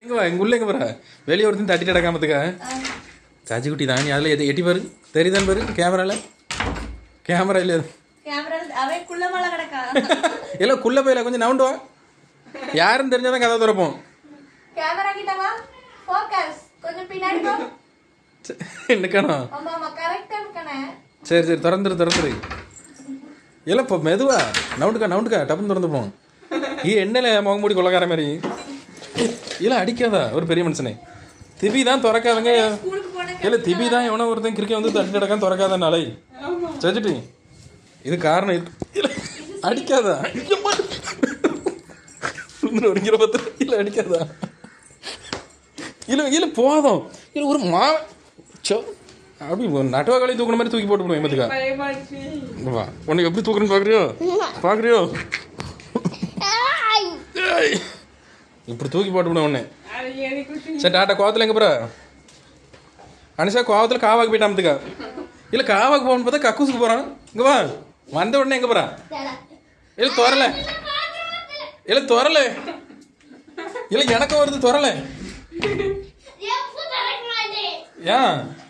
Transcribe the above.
எங்க வா எங்க உள்ள எங்க போற வெளியே ஒருத்தன் தட்டிட்டு கிடக்காமத்துக்க சாச்சி குட்டி தான் நீ அதில் எது எட்டி பாரு தெரியுதான் பாரு கேமரால கேமரா இல்லையா கேமரா அவன் குள்ள மலை கிடக்கா இல்லை குள்ள போயில கொஞ்சம் நவுண்டு வா யாருன்னு தெரிஞ்சாதான் கதை திறப்போம் கேமரா கிட்ட வா ஃபோக்கஸ் கொஞ்சம் பின்னாடி போ என்னக்கானோ ஆமா ஆமா கரெக்டா இருக்கனே சரி சரி திறந்துரு திறந்துரு இல்லை இப்போ மெதுவா நவுண்டுக்கா நவுண்டுக்கா டப்புன்னு திறந்து போம் ஈ எண்ணெயில் முகம் மூடி கொள்ளக்கார மாதிரி இல்லை அடிக்காதா ஒரு பெரிய மனுஷனே திபி தான் திறக்காதங்க ஸ்கூலுக்கு போன இல்லை திபி தான் எவனோ ஒருத்தன் கிரிக்கெட் வந்து தட்டி நடக்காம திறக்காத நாளை சச்சிட்டு இது காரணம் இது இல்லை அடிக்காதா ஒருங்கிற பத்து இல்லை அடிக்காதா இல்லை இல்லை போதும் இல்லை ஒரு மா சோ அப்படி நட்டுவாக்காளி தூக்குன மாதிரி தூக்கி போட்டு விடுவேன் மத்துக்கா பயமாச்சு வா உன்னை எப்படி தூக்குறேன்னு பார்க்குறியோ பார்க்குறியோ ஏய். இப்படி தூக்கி போட்டு விடுவேன் உன்னை அது எனக்கு சரி டாட்டா கோவத்தில் எங்கே போற அனிஷா கோவத்தில் காவாக்கு போயிட்டாமத்துக்கா இல்லை காவாக்கு போகணும்னு பார்த்தா கக்கூசுக்கு போகிறான் இங்கே வா வந்த உடனே எங்கே போகிறான் இல்லை துறல இல்லை துறல இல்லை எனக்கும் வருது துறல ஏன்